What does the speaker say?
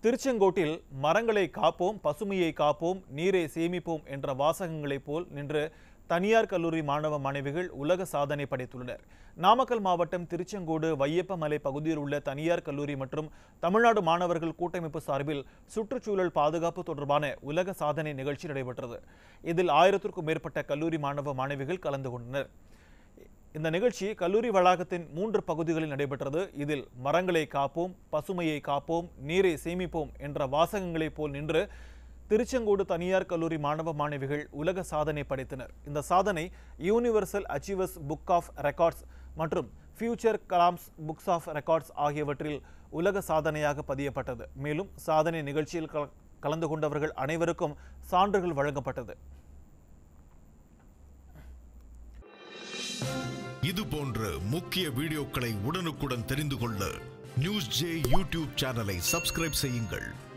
திருச்செங்கோட்டில் மரங்களை காப்போம் பசுமையை காப்போம் நீரை சேமிப்போம் என்ற வாசகங்களைப் போல் நின்று தனியார் கல்லூரி மாணவ மாணவிகள் உலக சாதனை படைத்துள்ளனர் நாமக்கல் மாவட்டம் திருச்செங்கோடு வையப்பமலை பகுதியில் உள்ள தனியார் கல்லூரி மற்றும் தமிழ்நாடு மாணவர்கள் கூட்டமைப்பு சார்பில் சுற்றுச்சூழல் பாதுகாப்பு தொடர்பான உலக சாதனை நிகழ்ச்சி நடைபெற்றது இதில் ஆயிரத்திற்கும் மேற்பட்ட கல்லூரி மாணவ மாணவிகள் கலந்து கொண்டனர் இந்த நிகழ்ச்சி கல்லூரி வளாகத்தின் மூன்று பகுதிகளில் நடைபெற்றது இதில் மரங்களை காப்போம் பசுமையை காப்போம் நீரை சேமிப்போம் என்ற வாசகங்களைப் போல் நின்று திருச்செங்கோடு தனியார் கல்லூரி மாணவ மாணவிகள் உலக சாதனை படைத்தனர் இந்த சாதனை universal achievers book of records மற்றும் future Kalams books of records ஆகியவற்றில் உலக சாதனையாக பதியப்பட்டது மேலும் சாதனை நிகழ்ச்சியில் கல- கலந்து கொண்டவர்கள் அனைவருக்கும் சான்றுகள் வழங்கப்பட்டது இது போன்ற முக்கிய வீடியோக்களை உடனுக்குடன் தெரிந்து கொள்ள நியூஸ் ஜே யூடியூப் சேனலை சப்ஸ்கிரைப் செய்யுங்கள்